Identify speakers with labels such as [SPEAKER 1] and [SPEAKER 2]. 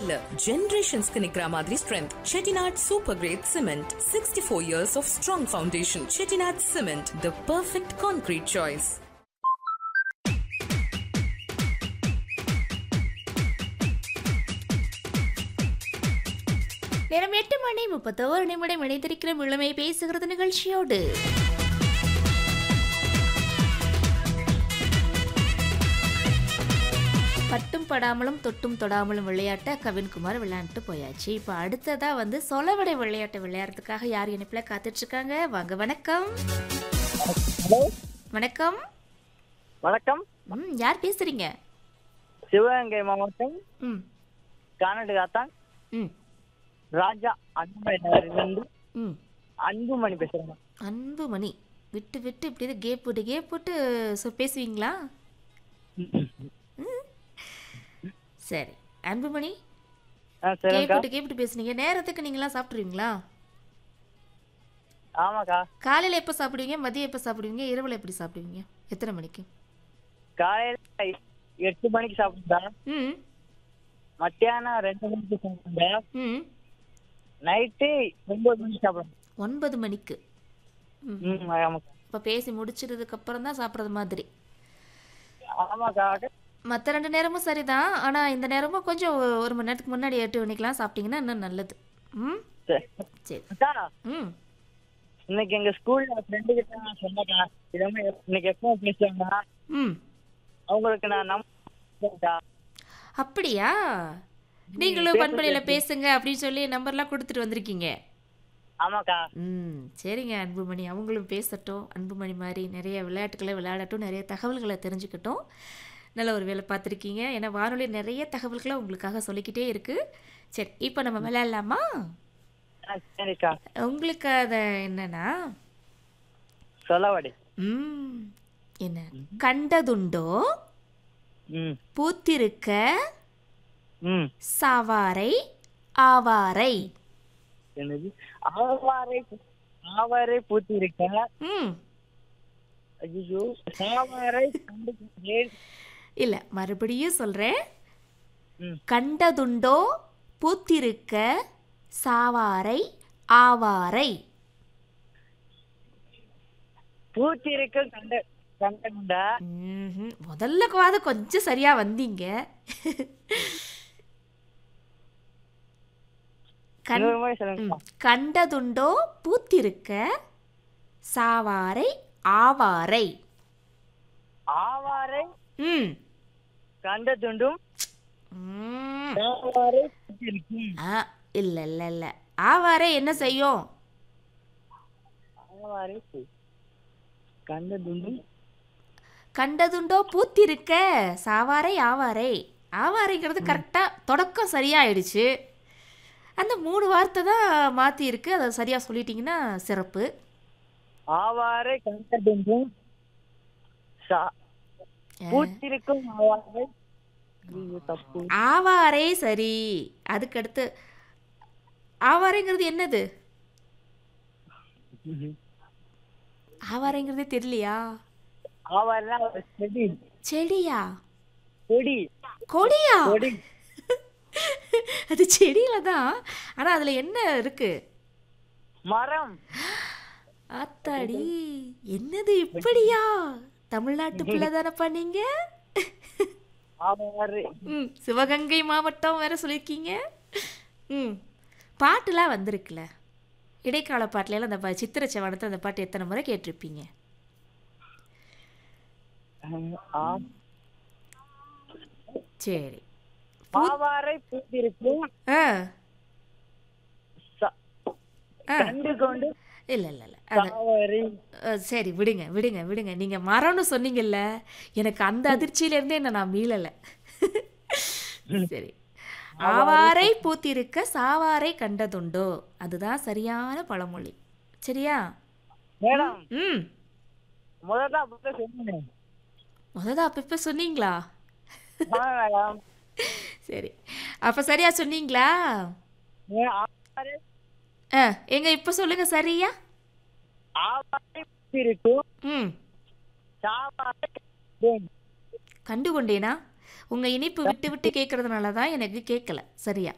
[SPEAKER 1] இல்ல ஜெனரேஷன்ஸ்க்கு நிக்கிற மாதிரி strength Chettinad super great cement sixty four years of strong foundation Chettinad cement the perfect concrete choice
[SPEAKER 2] நேரம் எட்டு மணி முப்பத்தோரு நிமிடம் இணைந்திருக்கிற இளமை பேசுகிறது நிகழ்ச்சியோடு பட்டும் படாமலும் தொட்டும் தொடாமலும் விளையாட்ட கவின்குமார் விளையாண்டுட்டு போயாச்சு இப்போ அடுத்ததா வந்து சொலவடை விளையாட்டை விளையாடுறதுக்காக யார் இணைப்பில் காத்துட்டு இருக்காங்க வாங்க வணக்கம் வணக்கம்
[SPEAKER 3] வணக்கம்
[SPEAKER 2] ம் யார் பேசுறீங்க
[SPEAKER 3] சிவகங்கை மாவட்டம்
[SPEAKER 2] ம்
[SPEAKER 3] கானடு காத்தான்
[SPEAKER 2] ம்
[SPEAKER 3] ராஜா அன்புமணி நகரிலிருந்து
[SPEAKER 2] ம்
[SPEAKER 3] அன்புமணி பேசுறேன்
[SPEAKER 2] அன்புமணி விட்டு விட்டு இப்படி கேப் போட்டு கேப் போட்டு சொ பேசுவீங்களா ம். சரி அன்புமணி
[SPEAKER 3] ஆ
[SPEAKER 2] கேப்
[SPEAKER 3] சரிங்கக்கா
[SPEAKER 2] போட்டு கேப் போட்டு பேசுனீங்க நேரத்துக்கு நீங்களாம் சாப்பிட்ருவீங்களா
[SPEAKER 3] ஆமாக்கா
[SPEAKER 2] காலையில் எப்போ சாப்பிடுவீங்க மதியம் எப்போ சாப்பிடுவீங்க இரவில் எப்படி சாப்பிடுவீங்க எத்தனை மணிக்கு
[SPEAKER 3] காலையில எட்டு மணிக்கு சாப்பிட்டேன்
[SPEAKER 2] ம்
[SPEAKER 3] மத்தியானம் ரெண்டு மணிக்கு சாப்பிட்டேன்
[SPEAKER 2] ம்
[SPEAKER 3] நைட்டு ஒன்பது மணிக்கு சாப்பிடுறேன்
[SPEAKER 2] ஒன்பது மணிக்கு ம்
[SPEAKER 3] ம் ஆமாக்கா
[SPEAKER 2] இப்போ பேசி முடிச்சிட்டதுக்கு அப்புறம் தான் சாப்பிட்றது மாதிரி
[SPEAKER 3] ஆமாக்கா
[SPEAKER 2] மற்ற ரெண்டு நேரமும் சரிதான் ஆனால் இந்த நேரமும் கொஞ்சம் ஒரு மணி நேரத்துக்கு முன்னாடி எட்டு மணிக்கெலாம் சாப்பிட்டீங்கன்னா இன்னும் நல்லது ம்
[SPEAKER 3] சரி.
[SPEAKER 2] சரி
[SPEAKER 3] அக்கா
[SPEAKER 2] ம்
[SPEAKER 3] இன்னைக்கு எங்க ஸ்கூல்ல ஃப்ரெண்டு கிட்ட நான் சொன்னேக்கா இதமே இன்னைக்கு எப்போ பேசுவாங்க
[SPEAKER 2] ம்
[SPEAKER 3] அவங்களுக்கு நான் நம்ப
[SPEAKER 2] அப்படியா நீங்களும் பண்பலையில் பேசுங்க அப்படின்னு சொல்லி நம்பர்லாம் கொடுத்துட்டு வந்திருக்கீங்க
[SPEAKER 3] ஆமாக்கா
[SPEAKER 2] ம் சரிங்க அன்புமணி அவங்களும் பேசட்டும் அன்புமணி மாதிரி நிறைய விளையாட்டுகளை விளையாடட்டும் நிறைய தகவல்களை தெரிஞ்சுக்கட்டும் நல்ல ஒரு வேலை பார்த்துருக்கீங்க ஏன்னா வானொலி நிறைய தகவல்களை உங்களுக்காக சொல்லிக்கிட்டே இருக்குது சரி இப்போ நம்ம விளையாடலாமா
[SPEAKER 3] ஆ, சரிக்கா
[SPEAKER 2] உங்களுக்கு அதை என்னன்னா
[SPEAKER 3] சொல்லவாடி
[SPEAKER 2] ம் என்ன கண்டதுண்டோ
[SPEAKER 3] ம்
[SPEAKER 2] பூத்திருக்க
[SPEAKER 3] ம்
[SPEAKER 2] சவாரை ஆவாரை
[SPEAKER 3] என்னது ஆவாரை ஆவாரை பூத்தி இருக்க
[SPEAKER 2] ம்
[SPEAKER 3] ஐயோ சாவாரை கண்டுபிடிச்சேன்.
[SPEAKER 2] இல்லை மறுபடியும் சொல்கிறேன்
[SPEAKER 3] ம்.
[SPEAKER 2] கண்டதுண்டோ பூத்திருக்க சாவாரை ஆவாரை
[SPEAKER 3] பூத்தி இருக்க கண்ட கண்டா
[SPEAKER 2] ம்ஹும். முதல்ல காது கொஞ்சம் சரியா வந்தீங்க கண்
[SPEAKER 3] இன்னொரு மாதிரி சொல்லுங்க
[SPEAKER 2] ம். கண்டதுண்டோ பூத்திருக்க சாவாரை ஆவாரை
[SPEAKER 3] ஆவாரை
[SPEAKER 2] ம்
[SPEAKER 3] கண்ட துண்டும்
[SPEAKER 2] ம்.
[SPEAKER 3] சாவாரை பூத்தி இருக்கும்
[SPEAKER 2] ஆ இல்லை இல்லை இல்லை ஆவாரை என்ன செய்யும்
[SPEAKER 3] ஆவாரை பூ. கண்ட துண்டும்
[SPEAKER 2] கண்டதுண்டோ பூத்திருக்க சாவாரை ஆவாரை ஆவாரைங்கிறது கரெக்டாக தொடக்கம் சரியாயிடுச்சு அந்த மூணு வார்த்தை தான் மாற்றி இருக்கு அதை சரியாக சொல்லிட்டீங்கன்னா சிறப்பு
[SPEAKER 3] ஆவாரை கண்ட துண்டும் சா- பூத்திருக்கும் ஆவாரை ஐயோ, தப்பு
[SPEAKER 2] ஆவாரை சரி அதுக்கடுத்து ஆவாரைங்கிறது என்னது ஆவாரைங்கிறதே தெரியலையா
[SPEAKER 3] ஆவாரெல்லாம் ஒரு செடி
[SPEAKER 2] செடியா
[SPEAKER 3] கொடி
[SPEAKER 2] கொடியா
[SPEAKER 3] கொடி
[SPEAKER 2] அது செடியில தான் ஆனால் அதில் என்ன இருக்கு
[SPEAKER 3] மரம்
[SPEAKER 2] ஆத்தாடி என்னது இப்படியா தமிழ்நாட்டு பிள்ளை தானப்பா நீங்க
[SPEAKER 3] ஆவாரை
[SPEAKER 2] ம் சிவகங்கை மாவட்டம் வேற சொல்லியிருக்கீங்க ம் பாட்டுலாம் வந்திருக்குல்ல இடைக்கால பாட்டுல அந்த பா- சித்திர செவனத்தை அந்த பாட்டு எத்தனை முறை கேட்டிருப்பீங்க
[SPEAKER 3] ஆ
[SPEAKER 2] சரி
[SPEAKER 3] ஆவாரை பூத்திருக்கும்
[SPEAKER 2] ஆ
[SPEAKER 3] ச-
[SPEAKER 2] ஆ
[SPEAKER 3] கண்டு கொண்டு
[SPEAKER 2] இல்லை இல்லை இல்லை அது
[SPEAKER 3] சாவாரை
[SPEAKER 2] அஹ், சரி விடுங்க விடுங்க விடுங்க நீங்கள் மரம்னு சொன்னீங்கல்ல எனக்கு அந்த அதிர்ச்சியிலேருந்தே என்ன நான் மீளலை சரி ஆவாரை பூத்திருக்க சாவாரை கண்டதுண்டோ அதுதான் சரியான பழமொழி சரியா
[SPEAKER 3] மேடம்
[SPEAKER 2] ம்
[SPEAKER 3] முதல்ல அப்பதான் சொன்னேன்
[SPEAKER 2] முதல்ல அப்போ இப்போ சொன்னீங்களா
[SPEAKER 3] ஆ, மேடம்
[SPEAKER 2] சரி அப்போ சரியா சொன்னீங்களா
[SPEAKER 3] ஏ, ஆவாரை
[SPEAKER 2] ஆ எங்க இப்போ சொல்லுங்க சரியா
[SPEAKER 3] ஆவாரை பூத்திருக்கும்
[SPEAKER 2] ம்
[SPEAKER 3] சாவாரை கண்டு
[SPEAKER 2] கண்டு கொண்டேனா உங்கள் இனிப்பு விட்டு விட்டு கேட்கறதுனால தான் எனக்கு கேட்கல சரியா